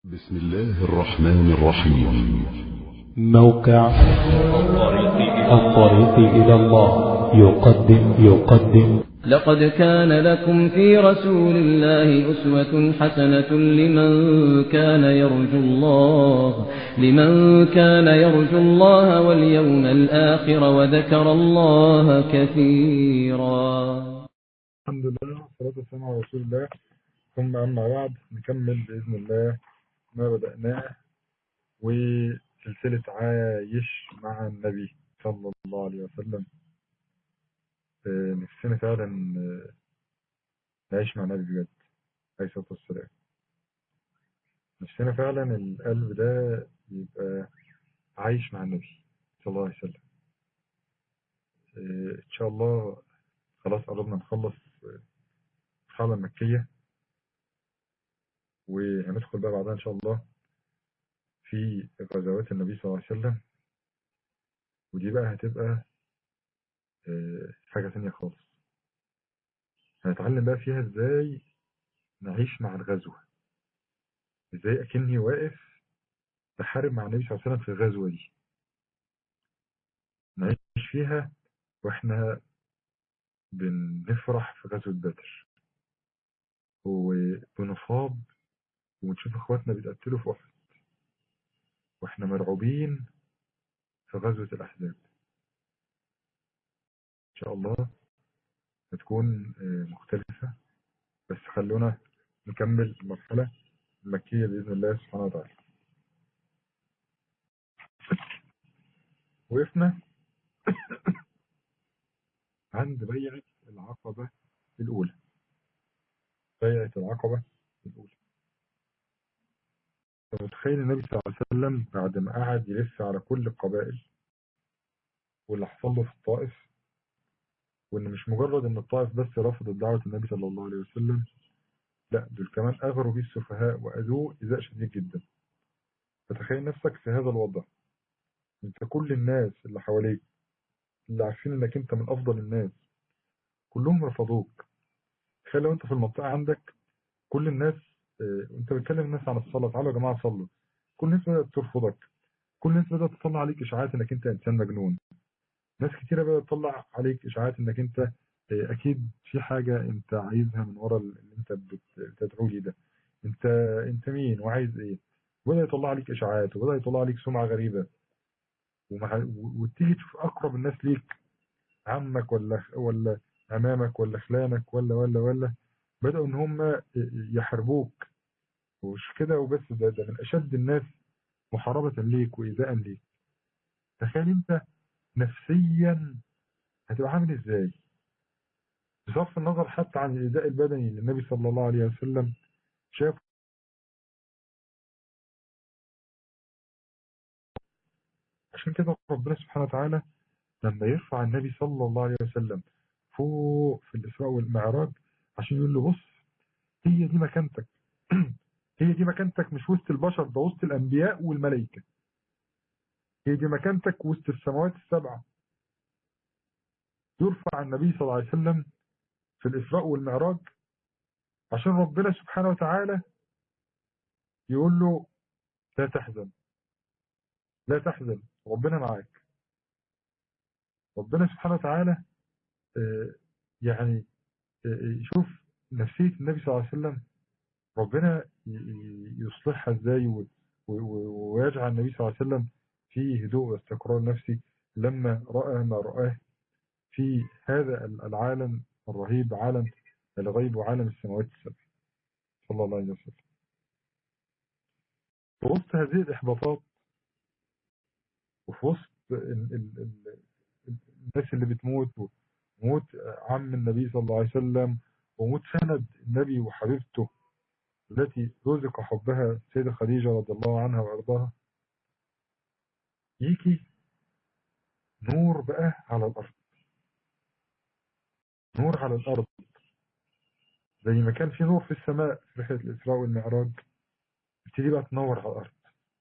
بسم الله الرحمن الرحيم موقع الطريق إلى الله يقدم يقدم لقد كان لكم في رسول الله أسوة حسنة لمن كان يرجو الله لمن كان يرجو الله واليوم الآخر وذكر الله كثيرا الحمد لله والصلاة والسلام على رسول الله ثم أما بعد نكمل بإذن الله ما بدأناه وسلسلة عايش مع النبي صلى الله عليه وسلم آه، نفسنا فعلا آه، نعيش مع النبي بجد عليه الصلاة والسلام نفسنا فعلا القلب ده يبقى عايش مع النبي صلى الله عليه وسلم آه، إن شاء الله خلاص قربنا نخلص الحالة المكية وهندخل بقى بعدها إن شاء الله في غزوات النبي صلى الله عليه وسلم ودي بقى هتبقى آه، حاجة تانية خالص هنتعلم بقى فيها ازاي نعيش مع الغزوة ازاي اكني واقف بحارب مع النبي صلى الله عليه وسلم في الغزوة دي نعيش فيها واحنا بنفرح في غزوة بدر وبنصاب ونشوف اخواتنا بيتقتلوا في احد واحنا مرعوبين في غزوة الاحزاب ان شاء الله هتكون آه، مختلفة بس خلونا نكمل المرحلة المكية بإذن الله سبحانه وتعالى وقفنا عند بيعة العقبة الأولى بيعة العقبة الأولى متخيل النبي صلى الله عليه وسلم بعد ما قعد يلف على كل القبائل واللي حصل له في الطائف وان مش مجرد ان الطائف بس رفضت دعوة النبي صلى الله عليه وسلم لا دول كمان اغروا بيه السفهاء واذوه ايذاء شديد جدا فتخيل نفسك في هذا الوضع انت كل الناس اللي حواليك اللي عارفين انك انت من افضل الناس كلهم رفضوك تخيل لو انت في المنطقة عندك كل الناس اه انت بتكلم الناس عن الصلاة تعالوا يا جماعة صلوا كل الناس بدأت ترفضك كل الناس بدأت تطلع عليك اشاعات انك انت انسان مجنون ناس كتيرة بدأت تطلع عليك اشاعات انك انت اه، اكيد في حاجة انت عايزها من ورا اللي انت بت- بتدعو لي ده انت انت مين وعايز ايه وبدأ يطلع عليك اشاعات وبدأ يطلع عليك سمعة غريبة ومع و- وتيجي تشوف اقرب الناس ليك عمك ولا ولا امامك ولا خلانك ولا ولا ولا بدأوا ان هم يحاربوك ومش كده وبس ده, ده من اشد الناس محاربة ليك وايذاء ليك تخيل انت نفسيا هتبقى عامل ازاي بصرف النظر حتى عن الايذاء البدني للنبي صلى الله عليه وسلم شاف عشان كده ربنا سبحانه وتعالى لما يرفع النبي صلى الله عليه وسلم فوق في الإسراء والمعراج عشان يقول له بص هي دي مكانتك هي دي مكانتك مش وسط البشر ده وسط الأنبياء والملائكة هي دي مكانتك وسط السماوات السبعة يرفع النبي صلى الله عليه وسلم في الإسراء والمعراج عشان ربنا سبحانه وتعالى يقول له لا تحزن لا تحزن ربنا معاك ربنا سبحانه وتعالى آه، يعني آه، شوف نفسية النبي صلى الله عليه وسلم ربنا ي- ي- يصلحها ازاي و- و- و- ويجعل النبي صلى الله عليه وسلم في هدوء واستقرار نفسي لما رأى ما رآه في هذا العالم الرهيب عالم الغيب وعالم السماوات السبع صلى الله عليه وسلم في وسط هذه الإحباطات وفي وسط ال- ال- ال- ال- الناس اللي بتموت وموت عم النبي صلى الله عليه وسلم وموت سند النبي وحبيبته التي رزق حبها السيدة خديجة رضي الله عنها وأرضاها يجي نور بقى على الأرض نور على الأرض زي ما كان في نور في السماء في رحلة الإسراء والمعراج تبتدي بقى تنور على الأرض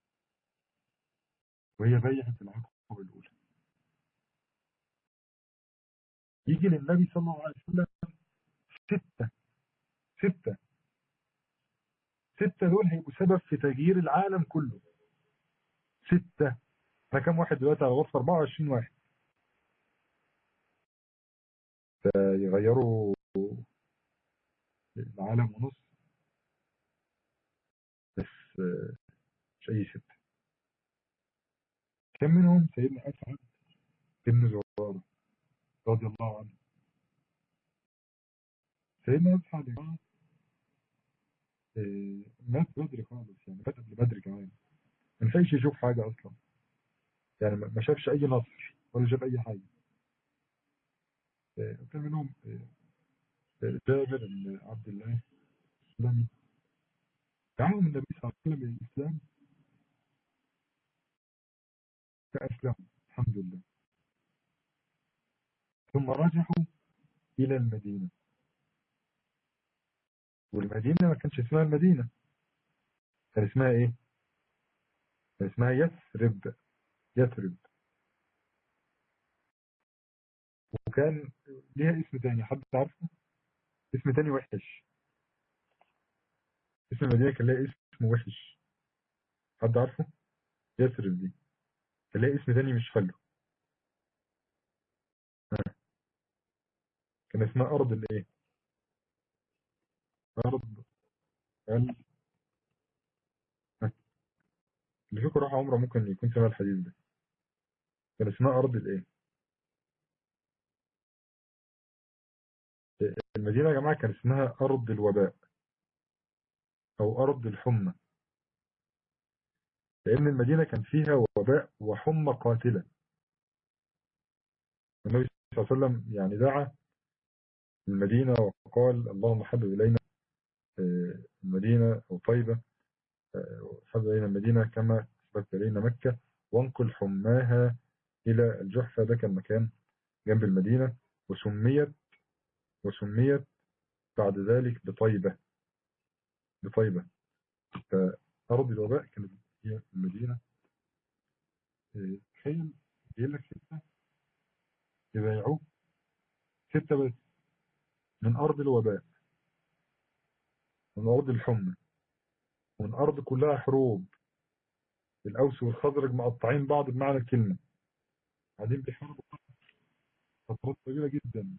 وهي بيعة العقبة الأولى يجي للنبي صلى الله عليه وسلم ستة ستة ستة دول هيبقوا سبب في تغيير العالم كله ستة احنا كام واحد دلوقتي على غرفة 24 واحد فيغيروا العالم ونص بس آه، مش أي ستة كم منهم سيدنا أسعد بن زرارة رضي الله عنه سيدنا أسعد يا جماعة آه، مات بدري خالص يعني مات قبل بدري كمان ما لحقش يشوف حاجة أصلا يعني ما ما شافش أي نصر ولا شاف أي حاجة آه، كان منهم آه، آه، جابر بن عبد الله الإسلامي دعاهم النبي صلى الله عليه وسلم إلى الإسلام فأسلموا الحمد لله ثم رجعوا إلى المدينة والمدينة ما كانش اسمها المدينة كان اسمها إيه؟ كان اسمها يثرب يثرب وكان ليها اسم تاني حد عارفه؟ اسم تاني وحش اسم المدينة كان ليها اسم وحش حد عارفه؟ يثرب دي كان ليها اسم تاني مش حلو ها. كان اسمها أرض الإيه؟ أرض ال ها. اللي فيكم راح عمره ممكن يكون سمع الحديث ده كان اسمها أرض الإيه؟ المدينة يا جماعة كان اسمها أرض الوباء أو أرض الحمى لأن المدينة كان فيها وباء وحمى قاتلة النبي صلى الله عليه وسلم يعني دعا المدينة وقال اللهم حبب إلينا آه، المدينة أو طيبة آه، حبب إلينا المدينة كما حببت إلينا مكة وانقل حماها إلى الجحفة ده كان مكان جنب المدينة وسميت وسميت بعد ذلك بطيبة بطيبة فأرض الوباء كانت هي المدينة آه، تخيل جايب لك ستة يبايعوه ستة بس من أرض الوباء من أرض الحمى ومن أرض كلها حروب الأوس والخزرج مقطعين بعض بمعنى الكلمة قاعدين بيحاربوا بعض فترات طويلة جدا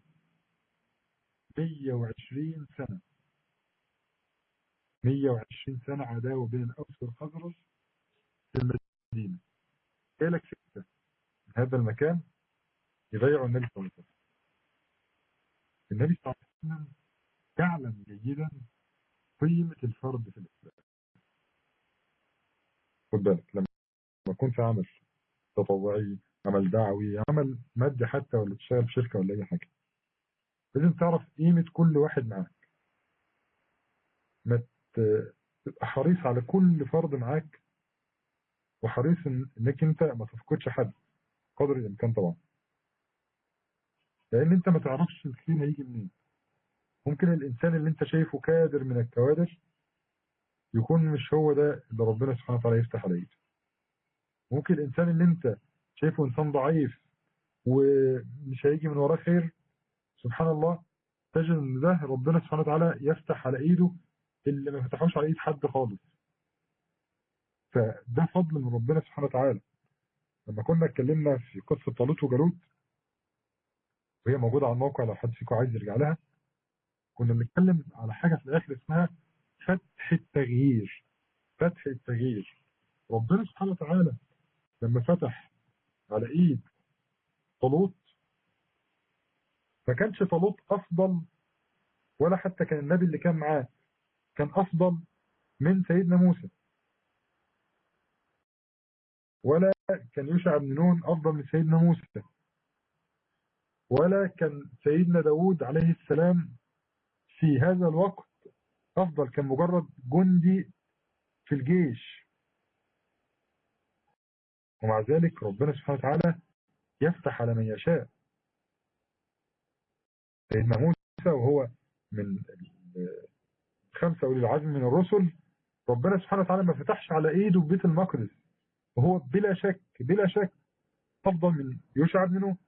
120 سنة 120 سنة عداوة بين الأوس والخزرج في المدينة جايلك ستة من هذا المكان يبايعوا النبي صلى الله عليه وسلم النبي صلى الله عليه وسلم يعلم جيدا قيمة الفرد في الإسلام خد بالك لما يكون في عمل تطوعي عمل دعوي عمل مادي حتى ولا تشتغل في شركة ولا أي حاجة لازم تعرف قيمة كل واحد معاك ما ت- تبقى حريص على كل فرد معاك وحريص إن- انك انت ما تفقدش حد قدر الامكان طبعا لان انت ما تعرفش الخير هيجي منين ممكن الانسان اللي انت شايفه كادر من الكوادر يكون مش هو ده اللي ربنا سبحانه وتعالى يفتح على ايده ممكن الانسان اللي انت شايفه انسان ضعيف ومش هيجي من وراه خير سبحان الله تجد ان ده ربنا سبحانه وتعالى يفتح على ايده اللي ما فتحوش على ايد حد خالص فده فضل من ربنا سبحانه وتعالى لما كنا اتكلمنا في قصة طالوت وجالوت وهي موجودة على الموقع لو حد فيكم عايز يرجع لها كنا بنتكلم على حاجة في الآخر اسمها فتح التغيير فتح التغيير ربنا سبحانه وتعالى لما فتح على ايد طالوت ما كانش طالوت افضل ولا حتى كان النبي اللي كان معاه كان افضل من سيدنا موسى ولا كان يوشع بن نون افضل من سيدنا موسى ولا كان سيدنا داود عليه السلام في هذا الوقت افضل كان مجرد جندي في الجيش ومع ذلك ربنا سبحانه وتعالى يفتح على من يشاء سيدنا موسى وهو من خمسة أولي العزم من الرسل ربنا سبحانه وتعالى ما فتحش على ايده في بيت المقدس وهو بلا شك بلا شك أفضل من يوشع بن نون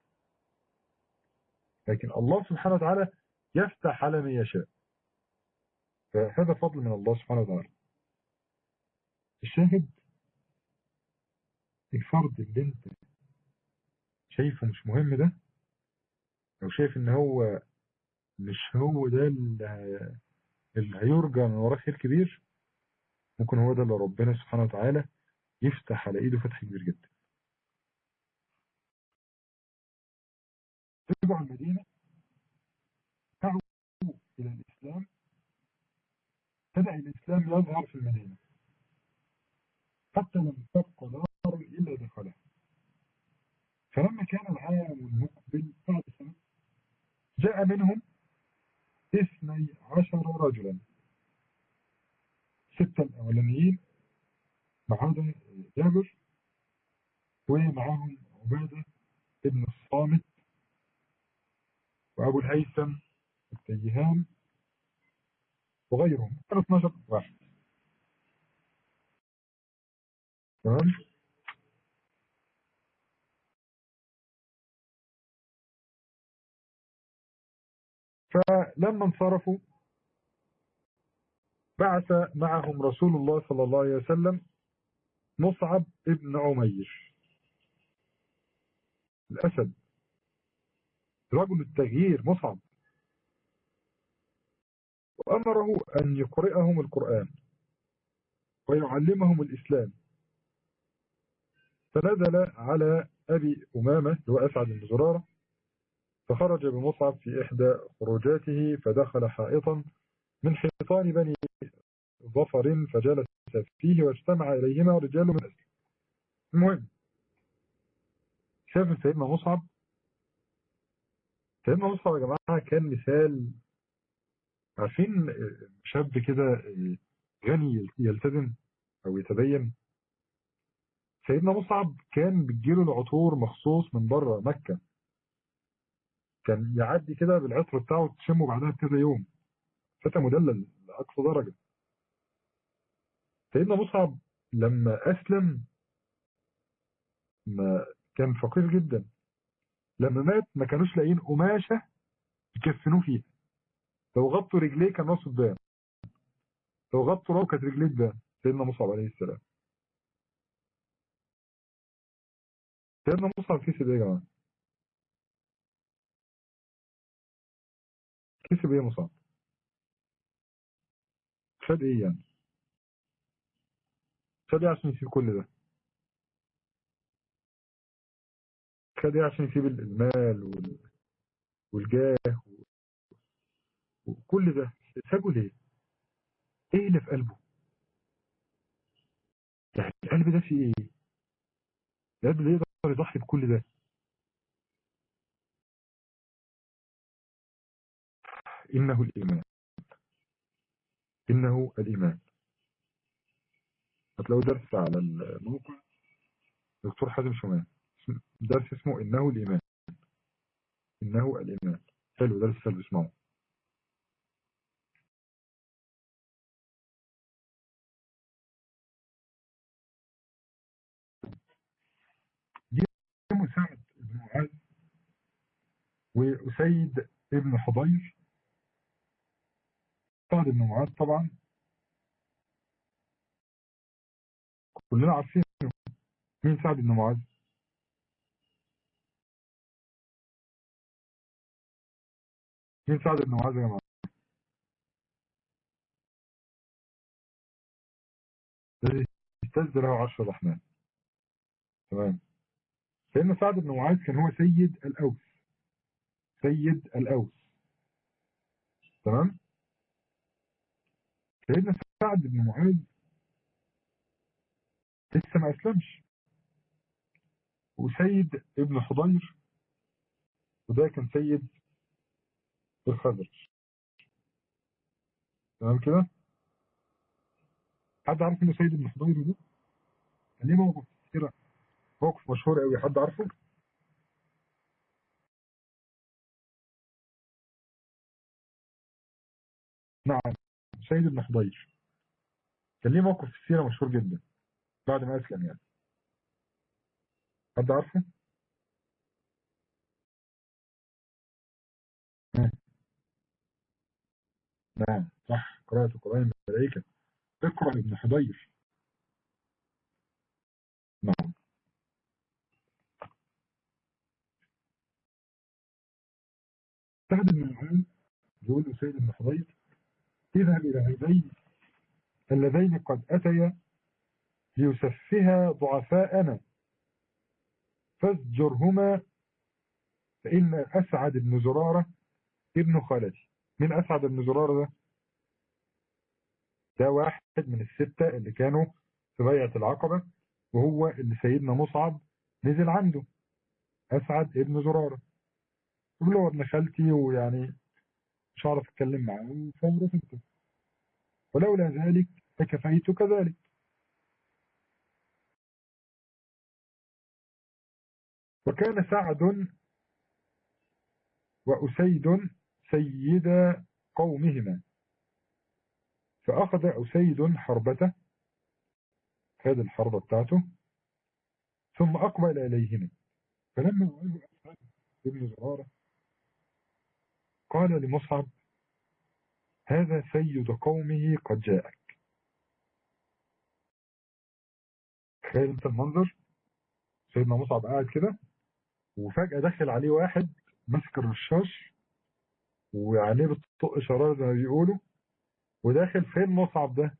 لكن الله سبحانه وتعالى يفتح على من يشاء فهذا فضل من الله سبحانه وتعالى الشاهد الفرد اللي انت شايفه مش مهم ده او شايف ان هو مش هو ده اللي اللي هيرجى من وراه خير كبير ممكن هو ده اللي ربنا سبحانه وتعالى يفتح على ايده فتح كبير جدا رجعوا المدينة دعوا إلى الإسلام بدأ الإسلام يظهر في المدينة حتى لم تبقى دار إلا دخلها فلما كان العام المقبل بعد سنة جاء منهم اثني عشر رجلا ستة الأولانيين معاذ جابر ومعاهم عبادة ابن الصامت وأبو الهيثم التيهان وغيرهم كانوا 12 واحد تمام فلما انصرفوا بعث معهم رسول الله صلى الله عليه وسلم مصعب ابن عمير الأسد رجل التغيير مصعب وأمره أن يقرئهم القرآن ويعلمهم الإسلام فنزل على أبي أمامة اللي هو أسعد بن زرارة فخرج بمصعب في إحدى خروجاته فدخل حائطا من حيطان بني ظفر فجلس فيه واجتمع إليهما رجال من أسل المهم شاف سيدنا مصعب سيدنا مصعب يا جماعة كان مثال عارفين شاب كده غني يلتزم أو يتدين سيدنا مصعب كان بتجيله العطور مخصوص من بره مكة كان يعدي كده بالعطر بتاعه تشمه بعدها بكذا يوم فتى مدلل لأقصى درجة سيدنا مصعب لما أسلم ما كان فقير جدا لما مات ما كانوش لاقيين قماشة يكفنوه فيها لو غطوا رجليه كان راسه تبان لو غطوا راسه كانت رجليه تبان سيدنا مصعب عليه السلام سيدنا مصعب كسب ايه يا جماعه كسب ايه مصعب خد ايه يعني خد ايه عشان يسيب كل ده خد ايه عشان يسيب المال وال... والجاه و... وكل ده سابه ليه ايه اللي في قلبه يعني القلب ده فيه ايه القلب ده يقدر يضحي بكل ده إنه الإيمان إنه الإيمان هتلاقوا درس على الموقع دكتور حازم شومان درس اسمه إنه الإيمان إنه الإيمان حلو درس حلو اسمعوا دي مساعد بن معاذ وأسيد ابن حضير سعد بن معاذ طبعا كلنا عارفين مين سعد بن معاذ مين سعد بن معاذ يا جماعه الذي استجد له عرش الرحمن تمام سيدنا سعد بن معاذ كان هو سيد الأوس سيد الأوس تمام سيدنا سعد بن معاذ لسه ما أسلمش وسيد ابن حضير وده كان سيد الخزرج تمام كده حد عارف انه سيد ابن حضير ده كان ليه موقف كده موقف مشهور قوي حد عارفه نعم سيد ابن حضير كان ليه موقف في السيرة مشهور جدا بعد ما أسلم يعني حد عارفه؟ نعم صح قراءة القرآن الملائكة اقرأ ابن حضير سعد بن معاذ يقول لسيد بن حضير اذهب إلى هذين اللذين قد أتيا ليسفها ضعفاءنا فازجرهما فإن أسعد بن زرارة ابن خالتي من أسعد بن زرارة ده ده واحد من الستة اللي كانوا في بيعة العقبة وهو اللي سيدنا مصعب نزل عنده أسعد ابن زرارة يقول له ابن خالتي ويعني مش هعرف اتكلم معاه فرفضته ولولا ذلك لكفيت كذلك وكان سعد وأسيد سيدا قومهما فأخذ أسيد حربته هذه الحربة بتاعته ثم أقبل إليهما فلما رأيه أسعد ابن زرارة قال لمصعب هذا سيد قومه قد جاءك تخيل انت المنظر سيدنا مصعب قاعد كده وفجأة دخل عليه واحد ماسك الرشاش وعينيه بتطق شرار زي ما بيقولوا وداخل فين مصعب ده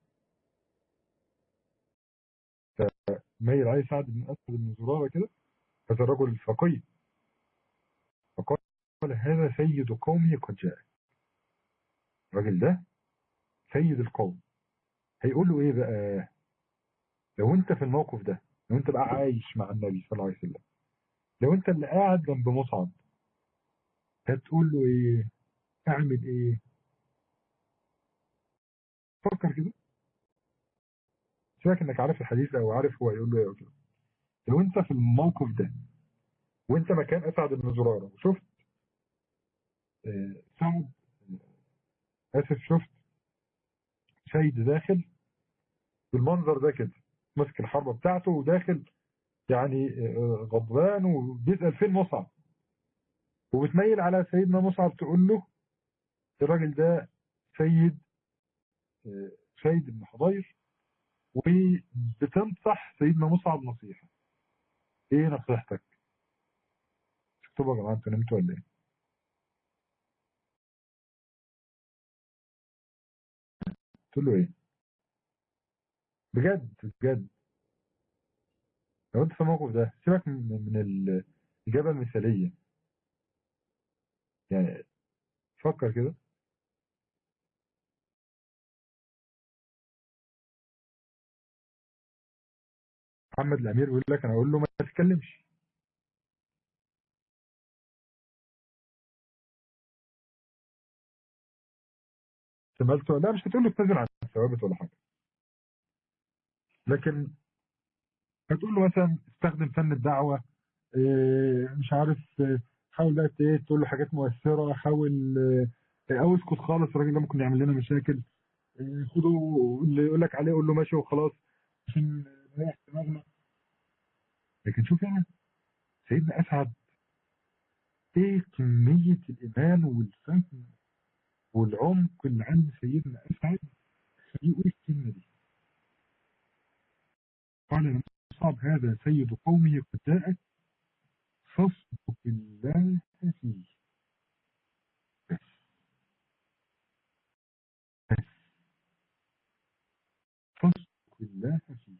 فميل عليه سعد بن أسد بن زرارة كده هذا الرجل الفقيه فقال هذا سيد قومه قد جاء الراجل ده سيد القوم هيقول له ايه بقى لو انت في الموقف ده لو انت بقى عايش مع النبي صلى الله عليه وسلم لو انت اللي قاعد جنب مصعب هتقول له ايه اعمل ايه فكر كده سيبك انك عارف الحديث او عارف هو هيقول له ايه او كده لو انت في الموقف ده وانت مكان اسعد بن زراره وشفت آه سعد اسف شفت سيد داخل بالمنظر ده كده ماسك الحربة بتاعته وداخل يعني غضبان وبيسأل فين مصعب وبتميل على سيدنا مصعب تقول له الراجل ده سيد سيد بن حضير وبتنصح سيدنا مصعب نصيحة ايه نصيحتك اكتبوا يا جماعة انتوا نمتوا ولا ايه قلت له ايه بجد بجد لو انت في الموقف ده سيبك من, من الاجابه المثاليه يعني فكر كده محمد الامير بيقول لك انا اقول له ما تتكلمش سمعته لا مش هتقول له تنزل عن الثوابت ولا حاجه لكن هتقول له مثلا استخدم فن الدعوة إيه مش عارف إيه حاول بقى ايه تقول له حاجات مؤثرة حاول إيه او اسكت خالص الراجل ده ممكن يعمل لنا مشاكل إيه خده اللي يقول لك عليه قول له ماشي وخلاص عشان نريح دماغنا لكن شوف هنا سيدنا اسعد ايه كمية الايمان والفهم والعمق اللي عند سيدنا اسعد خليه يقول الكلمة دي قال مصعب هذا سيد قومه قد جاءك فاصدق الله فيه بس بس فاصدق الله فيه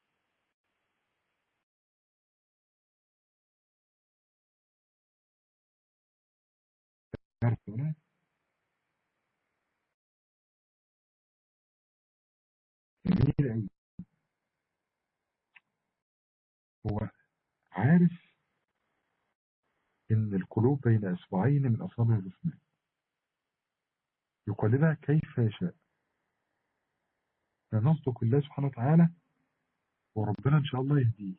عارف ولا جميل قوي هو عارف ان القلوب بين اصبعين من اصابع الرحمن يقلبها كيف يشاء فنصدق الله سبحانه وتعالى وربنا ان شاء الله يهديه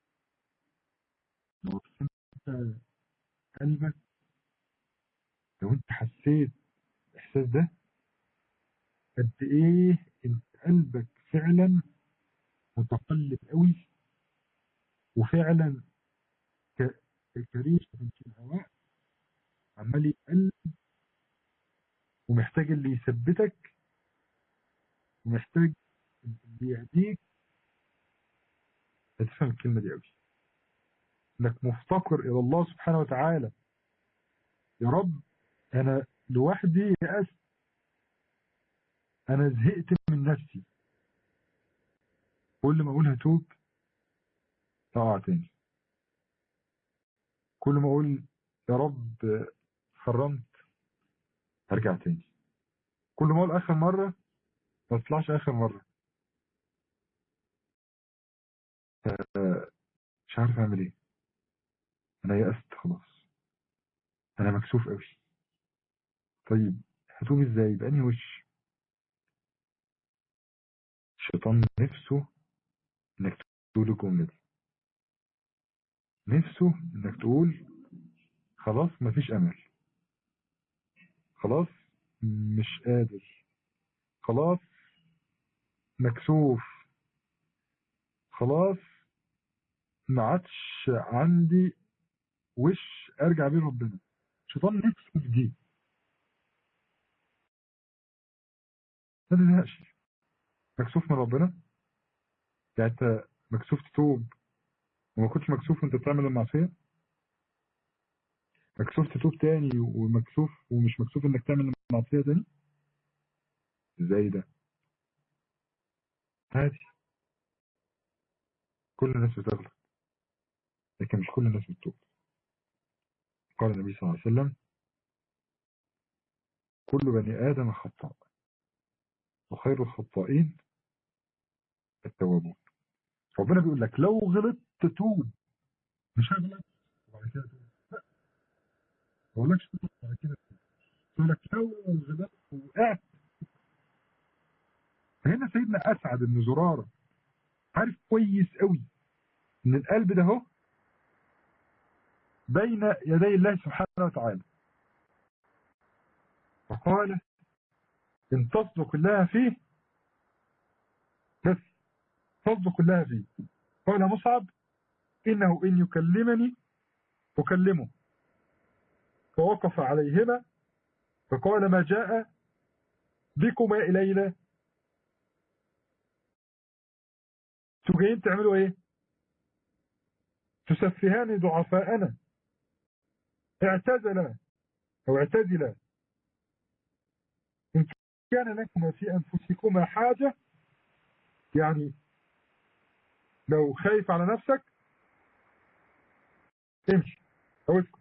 لو انت قلبك لو انت حسيت الاحساس ده قد ايه انت قلبك فعلا متقلب قوي وفعلا كريش في الهواء عمال يقلب ومحتاج اللي يثبتك ومحتاج اللي يهديك هتفهم الكلمة دي قوي انك مفتقر الى الله سبحانه وتعالى يا رب انا لوحدي يأست انا زهقت من نفسي كل ما اقول هتوب اقع تاني كل ما اقول يا رب حرمت ارجع تاني كل ما اقول اخر مرة ما تطلعش اخر مرة آه، مش عارف اعمل ايه انا يأست خلاص انا مكسوف قوي طيب هتوب ازاي بأني وش الشيطان نفسه انك تقول الجملة دي نفسه انك تقول خلاص مفيش امل خلاص مش قادر خلاص مكسوف خلاص ما عادش عندي وش ارجع بيه ربنا شيطان نفسه في دي ما تزهقش مكسوف من ربنا يعني انت مكسوف تتوب وما كنتش مكسوف وانت بتعمل المعصية مكسوف تتوب تاني ومكسوف ومش مكسوف انك تعمل المعصية تاني ازاي ده عادي كل الناس بتغلط لكن مش كل الناس بتتوب قال النبي صلى الله عليه وسلم كل بني آدم خطاء وخير الخطائين التوابون ربنا بيقول لك لو غلطت توب مش هغلط وبعد كده توب لا ما بقولكش تغلط وبعد كده توب بيقول لك لو غلطت وقعت فهنا سيدنا اسعد بن زراره عارف كويس قوي ان القلب ده اهو بين يدي الله سبحانه وتعالى فقال ان تصدق الله فيه بس تصدق الله فيه قال مصعب إنه إن يكلمني أكلمه فوقف عليهما فقال ما جاء بكما إلينا تجين تعملوا إيه تسفهان ضعفاءنا اعتزلا أو اعتزلا إن كان لكم في أنفسكما حاجة يعني لو خايف على نفسك امشي او اسكت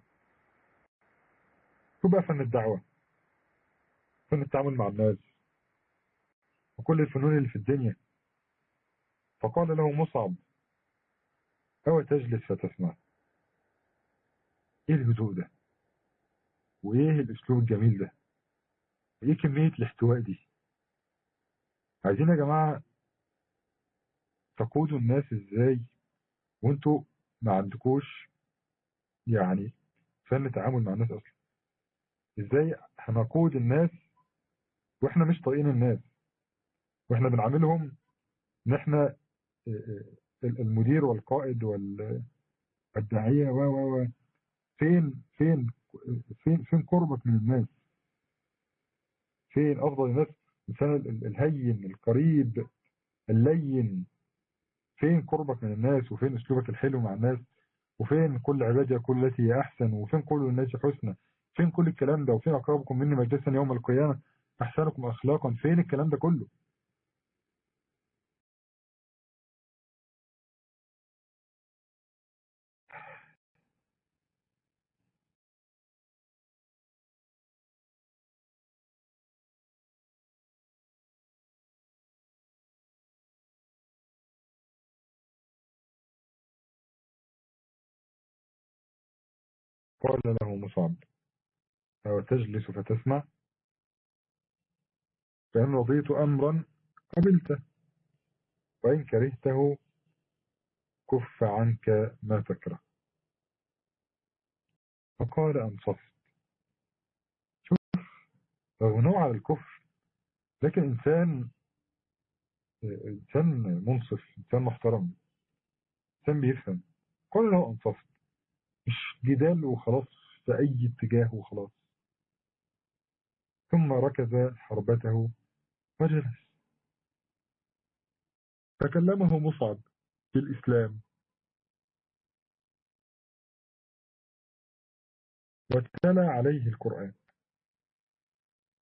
تبقى فن الدعوة فن التعامل مع الناس وكل الفنون اللي في الدنيا فقال له مصعب او تجلس فتسمع ايه الهدوء ده وايه الاسلوب الجميل ده وايه كمية الاحتواء دي عايزين يا جماعة تقودوا الناس ازاي وانتوا ما عندكوش يعني فن تعامل مع الناس اصلا ازاي هنقود الناس واحنا مش طايقين الناس واحنا بنعاملهم ان احنا المدير والقائد والداعية و و و فين فين فين فين قربك من الناس فين افضل الناس الانسان الهين القريب اللين فين قربك من الناس وفين اسلوبك الحلو مع الناس وفين كل عبادة كل التي هي احسن وفين كل الناس حسنى فين كل الكلام ده وفين اقربكم مني مجلسا يوم القيامة احسنكم اخلاقا فين الكلام ده كله قال له مصعب أو تجلس فتسمع فإن رضيت أمرا قبلته وإن كرهته كف عنك ما تكره فقال أنصفت شوف رغم نوع على الكفر لكن إنسان إنسان منصف إنسان محترم إنسان بيفهم قال له أنصفت مش جدال وخلاص في أي اتجاه وخلاص ثم ركز حربته وجلس فكلمه مصعب في الإسلام وتلا عليه القرآن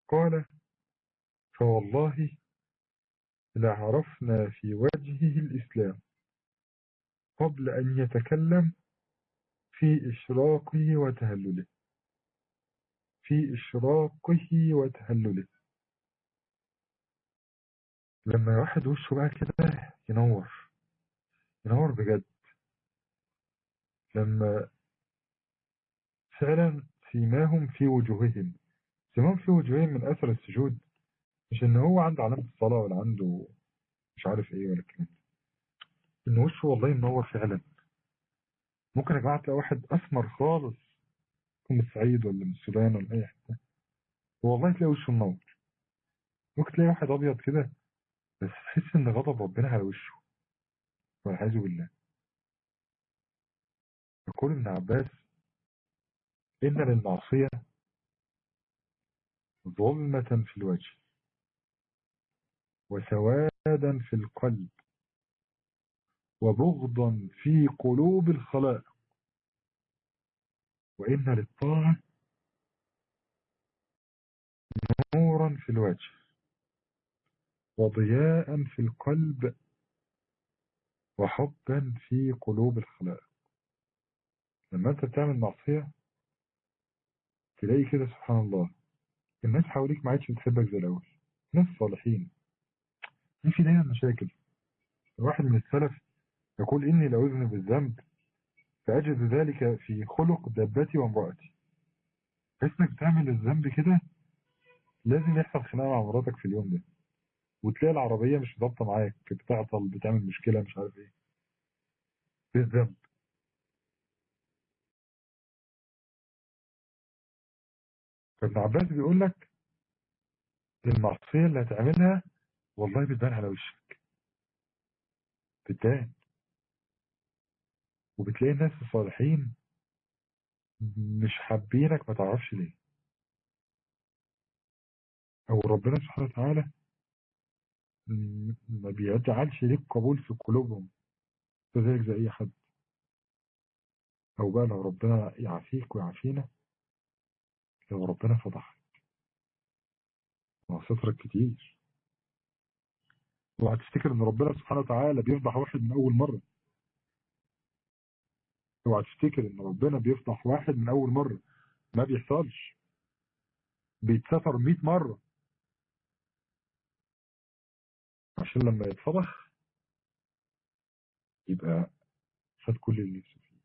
قال فوالله لعرفنا في وجهه الإسلام قبل أن يتكلم في إشراقه وتهلله في إشراقه وتهلله لما واحد وشه بقى كده ينور ينور بجد لما فعلا سيماهم في وجوههم سيماهم في وجوههم من أثر السجود مش إن هو عنده علامة الصلاة ولا عنده مش عارف إيه ولا الكلام ده إن وشه والله منور فعلا ممكن يا جماعة تلاقي واحد أسمر خالص يكون من الصعيد ولا من السودان ولا أي حتة والله تلاقي وشه منور ممكن تلاقي واحد أبيض كده بس تحس إن غضب ربنا على وشه والعياذ بالله يقول ابن عباس إن للمعصية ظلمة في الوجه وسوادا في القلب وبغضا في قلوب الخلائق وإن للطاعة نورا في الوجه وضياء في القلب وحبا في قلوب الخلائق لما انت بتعمل معصية تلاقي كده سبحان الله الناس حواليك ما عادش بتحبك زي الأول ناس صالحين في دايما مشاكل واحد من السلف يقول إني لو أذنب الذنب فأجد ذلك في خلق دابتي وامرأتي اسمك بتعمل الذنب كده لازم يحصل خناقة مع مراتك في اليوم ده وتلاقي العربية مش ضابطة معاك بتعطل بتعمل مشكلة مش عارف ايه في الذنب فابن عباس بيقول لك المعصية اللي هتعملها والله بتبان على وشك بتبان وبتلاقي الناس الصالحين مش حابينك ما تعرفش ليه او ربنا سبحانه وتعالى ما بيجعلش ليك قبول في قلوبهم زيك زي اي حد او بقى لو ربنا يعافيك ويعافينا لو ربنا فضحك ما سترك كتير اوعى تفتكر ان ربنا سبحانه وتعالى بيفضح واحد من اول مره اوعى تفتكر ان ربنا بيفضح واحد من اول مره ما بيحصلش بيتستر 100 مره عشان لما يتفضح يبقى خد كل اللي نفسه فيه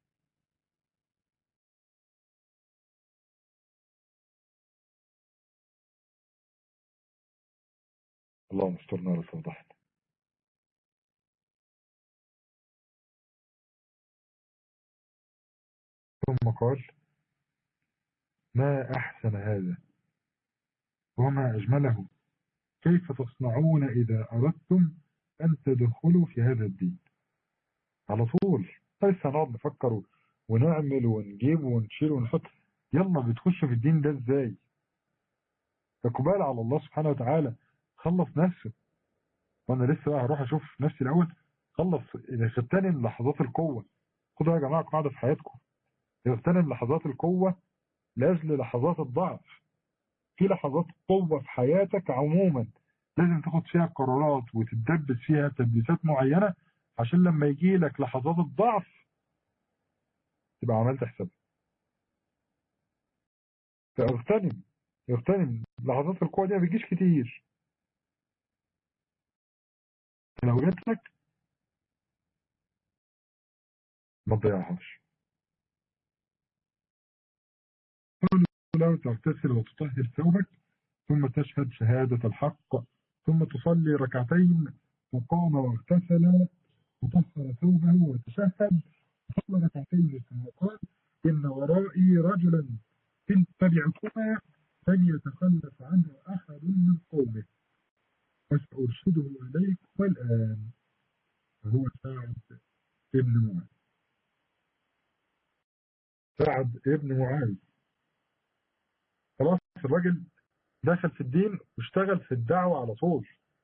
اللهم استرنا ولا تفضحنا ثم قال ما أحسن هذا وما أجمله كيف تصنعون إذا أردتم أن تدخلوا في هذا الدين على طول لسه نقعد نفكر ونعمل ونجيب ونشيل ونحط يلا بتخش في الدين ده ازاي اقبال على الله سبحانه وتعالى خلص نفسه وانا لسه بقى هروح اشوف نفسي الاول خلص اغتنم لحظات القوة خدوا يا جماعة قاعدة في حياتكم اغتنم لحظات القوة لاجل لحظات الضعف في لحظات قوة في حياتك عموما لازم تاخد فيها قرارات وتتدبس فيها تدبيسات معينة عشان لما يجي لك لحظات الضعف تبقى عملت حسابها فاغتنم اغتنم لحظات القوة دي ما بتجيش كتير لو جات لك ما تضيعهاش لو تغتسل وتطهر ثوبك ثم تشهد شهادة الحق ثم تصلي ركعتين وقام واغتسل وطهر ثوبه وتشهد وصلى ركعتين ثم قال إن ورائي رجلا إن تبعكما فليتخلف عنه أحد من قومه وسأرشده إليك والآن هو سعد ابن معاذ سعد ابن معاذ خلاص الراجل دخل في الدين واشتغل في الدعوة على طول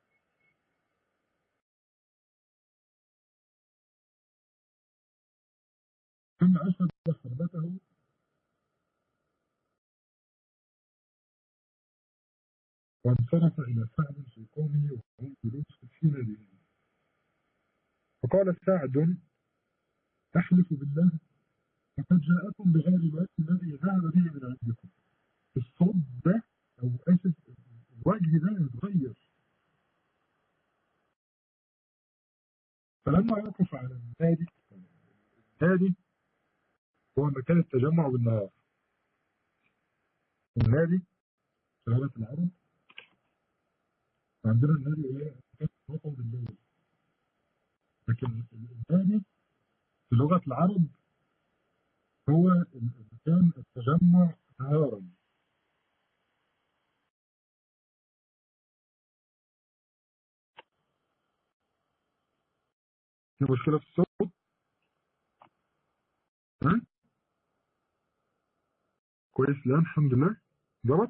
ثم أشهد حربته وانصرف إلى سعد في قومه وهم جلوس في ناديه فقال سعد أحلف بالله فقد جاءكم بغير الوجه الذي ذهب به من عندكم الصوت ده أو أسف الوجه ده يتغير فلما يقف على النادي النادي هو مكان التجمع بالنهار النادي في لغة العرب عندنا النادي ايه مكان وطن بالليل لكن النادي في لغة العرب هو مكان التجمع نهارا في مشكلة في الصوت ها كويس الآن الحمد لله ضبط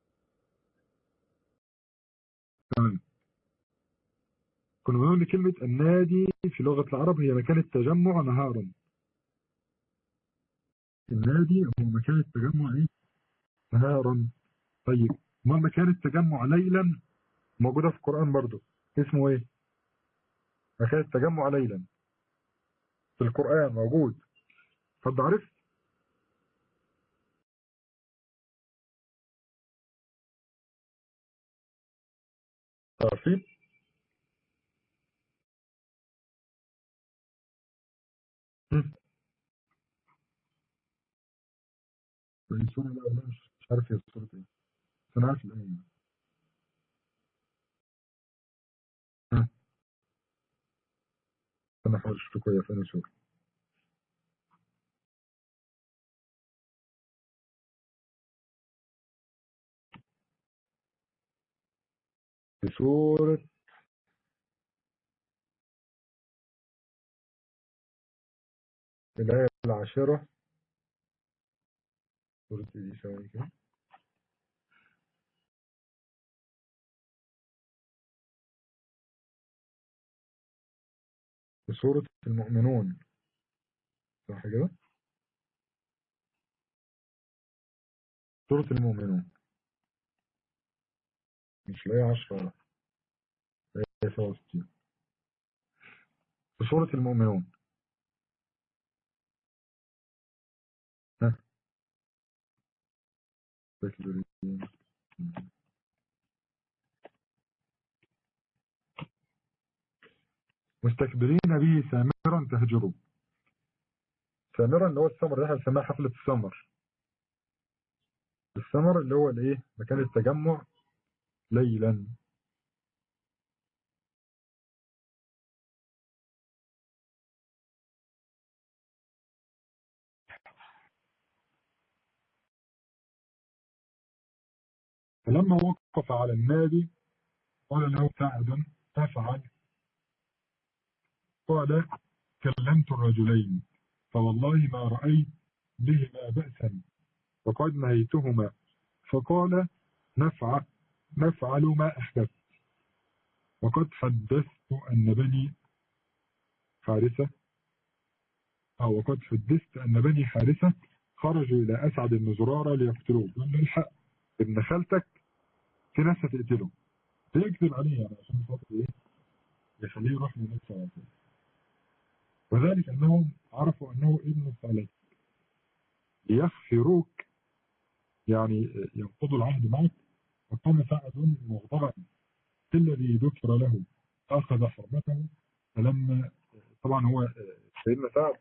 تمام كنا بنقول إن كلمة النادي في لغة العرب هي مكان التجمع نهارا النادي هو مكان التجمع ايه نهارا طيب ما مكان التجمع ليلا موجودة في القرآن برضو اسمه ايه مكان التجمع ليلا في القرآن موجود حد عارف عارفين هم. السورة لا لا مش مش عارف هي السورة ايه بس انا عارف الآية ها انا حاول اشوف كويس انا سورة في سورة الآية العاشرة سورة ايه دي ثواني كده في سورة المؤمنون صح كده سورة المؤمنون مش الآية عشرة الآية سبعة وستين في سورة المؤمنون ها مستكبرين مستكبرين به سامرا تهجروا سامرا اللي هو السمر اللي احنا بنسميها حفلة السمر السمر اللي هو الايه مكان التجمع ليلا فلما وقف على النادي قال له سعد تفعل قال كلمت الرجلين فوالله ما رأيت بهما بأسا وقد نهيتهما فقال نفع نفعل ما أحببت وقد حدثت أن بني حارثة أو وقد حدثت أن بني حارثة خرجوا إلى أسعد بن زرارة ليقتلوه قال له الحق ابن خالتك في ناس هتقتله فيكذب عليه يعني عشان خاطر ايه يخليه يروح للنبي صلى الله عليه وسلم وذلك انهم عرفوا انه ابن الثالث ليخفروك يعني ينقضوا العهد معك وقام سعد مغضبا في الذي ذكر له اخذ حرمته فلما طبعا هو سيدنا سعد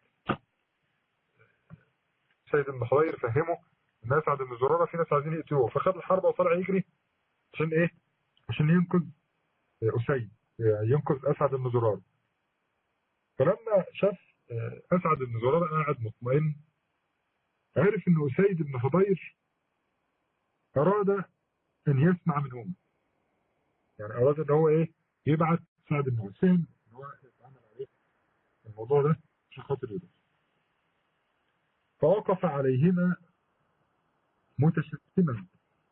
سيد بن خضير فهمه الناس عند بن زرارة في ناس عايزين يقتلوه فخد الحربة وطلع يجري عشان ايه عشان ينقذ أسيد ينقذ أسعد بن زرارة فلما شاف أسعد بن زرارة قاعد مطمئن عرف ان أسيد بن خضير أراد أن يسمع منهم يعني أراد أن هو إيه يبعت سعد بن حسين أن هو يتعامل عليه الموضوع ده عشان خاطر يدرس فوقف عليهما متشتما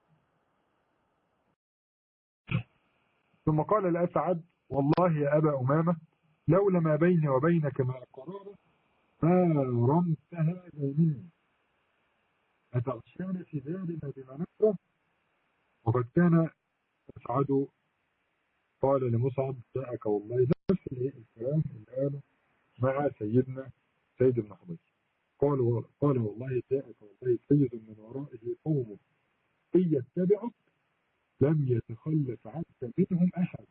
ثم قال لأسعد والله يا أبا أمامة لولا ما بيني وبينك ما قرار ما رمتها مني أتغشان في ذلك بما نكره وقد كان أسعد قال لمصعب جاءك والله نفس الكلام اللي قاله مع سيدنا سيد بن حضير قال قال والله جاءك والله سيد من ورائه قومه إن يتبعك لم يتخلف عنك منهم أحد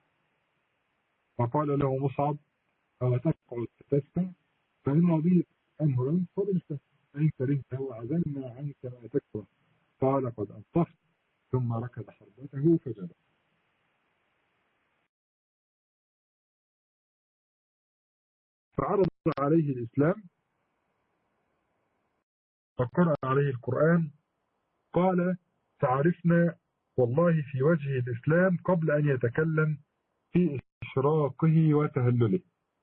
فقال له مصعب أو تقعد تستمع فإن رضيت أمرا فضلت فإن كرهت وعزلنا عنك ما تكره قال قد أنصفت ثم ركض حربته فجلس فعرض عليه الإسلام فقرأ عليه القرآن قال تعرفنا والله في وجه الإسلام قبل أن يتكلم في إشراقه وتهلله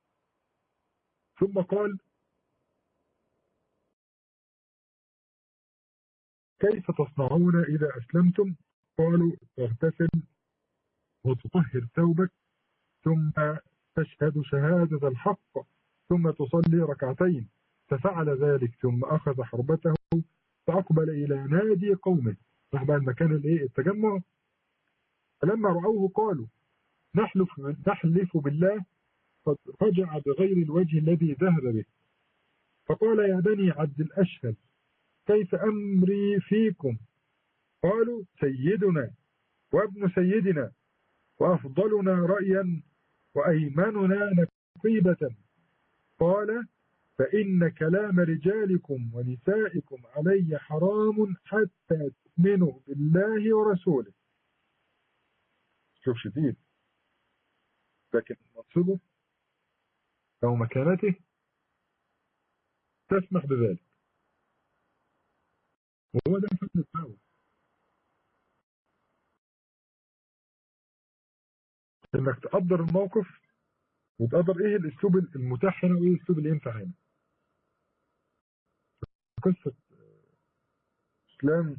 ثم قال كيف تصنعون إذا أسلمتم قالوا تغتسل وتطهر ثوبك ثم تشهد شهادة الحق ثم تصلي ركعتين ففعل ذلك ثم أخذ حربته فأقبل إلى نادي قومه راح بقى المكان الايه التجمع فلما رأوه قالوا نحلف نحلف بالله قد رجع بغير الوجه الذي ذهب به فقال يا بني عبد الأشهد كيف أمري فيكم قالوا سيدنا وابن سيدنا وأفضلنا رأيا وأيمننا نقيبة قال فإن كلام رجالكم ونسائكم علي حرام حتى تؤمنوا بالله ورسوله شوف شديد لكن منصبه أو مكانته تسمح بذلك وهو ده فن الدعوة انك تقدر الموقف وتقدر ايه الاسلوب المتاح هنا وايه الاسلوب اللي ينفع هنا قصة اسلام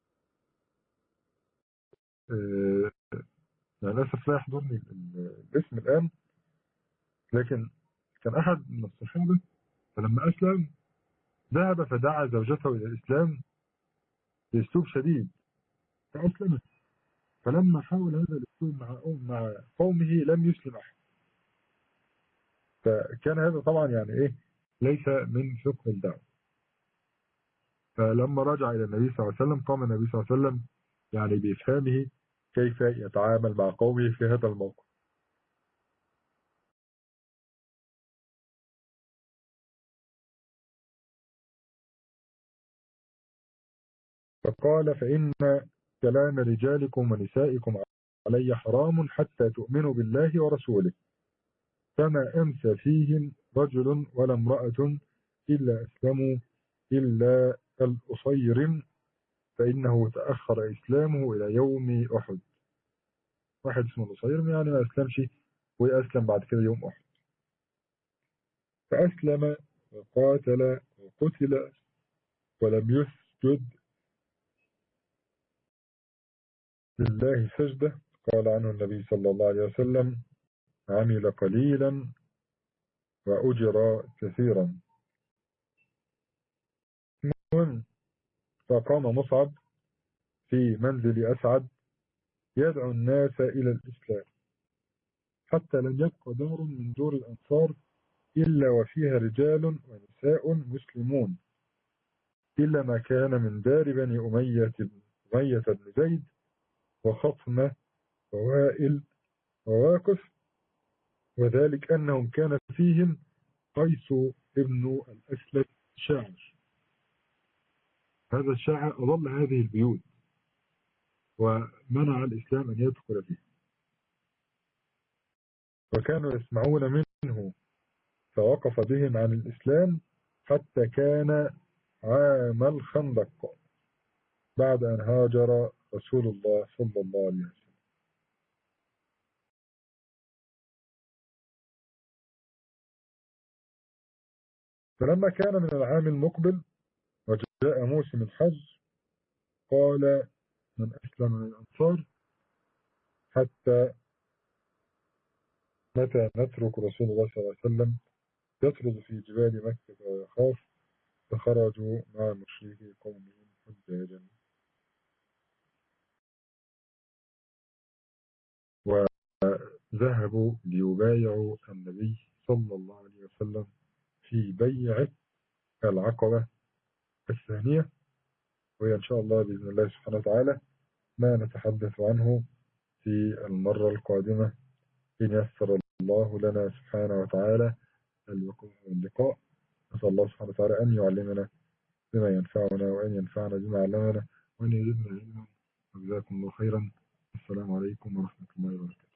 آه يعني للاسف لا يحضرني الاسم الان لكن كان احد من الصحابة فلما اسلم ذهب فدعا زوجته الى الاسلام باسلوب شديد فاسلمت فلما حاول هذا الاسلوب مع مع قومه لم يسلم احد فكان هذا طبعا يعني ايه ليس من فقه الدعوه فلما رجع الى النبي صلى الله عليه وسلم قام النبي صلى الله عليه وسلم يعني بافهامه كيف يتعامل مع قومه في هذا الموقف فقال فإن كلام رجالكم ونسائكم علي حرام حتى تؤمنوا بالله ورسوله فما أمسى فيهم رجل ولا امرأة إلا أسلموا إلا الأصيرم فإنه تأخر إسلامه إلى يوم أحد واحد اسمه الأصيرم يعني ما أسلمش ويأسلم بعد كده يوم أحد فأسلم وقاتل وقتل ولم يسجد لله سجدة قال عنه النبي صلى الله عليه وسلم عمل قليلا وأجر كثيرا المهم فقام مصعب في منزل أسعد يدعو الناس إلى الإسلام حتى لم يبق دار من دور الأنصار إلا وفيها رجال ونساء مسلمون إلا ما كان من دار بني أمية أمية بن زيد وخصمة ووائل وواقف وذلك أنهم كان فيهم قيس ابن الأسلك شاعر هذا الشاعر أضل هذه البيوت ومنع الإسلام أن يدخل فيه وكانوا يسمعون منه فوقف بهم عن الإسلام حتى كان عام الخندق بعد أن هاجر رسول الله صلى الله عليه وسلم فلما كان من العام المقبل وجاء موسم الحج قال من أسلم من الأنصار حتى متى نترك رسول الله صلى الله عليه وسلم يطرد في جبال مكة ويخاف فخرجوا مع مشركي قومهم حجاجا ذهبوا ليبايعوا النبي صلى الله عليه وسلم في بيع العقبة الثانية وهي إن شاء الله بإذن الله سبحانه وتعالى ما نتحدث عنه في المرة القادمة إن يسر الله لنا سبحانه وتعالى الوقوع واللقاء نسأل الله سبحانه وتعالى أن يعلمنا بما ينفعنا وأن ينفعنا بما علمنا وأن يزدنا علما وجزاكم الله خيرا السلام عليكم ورحمة الله وبركاته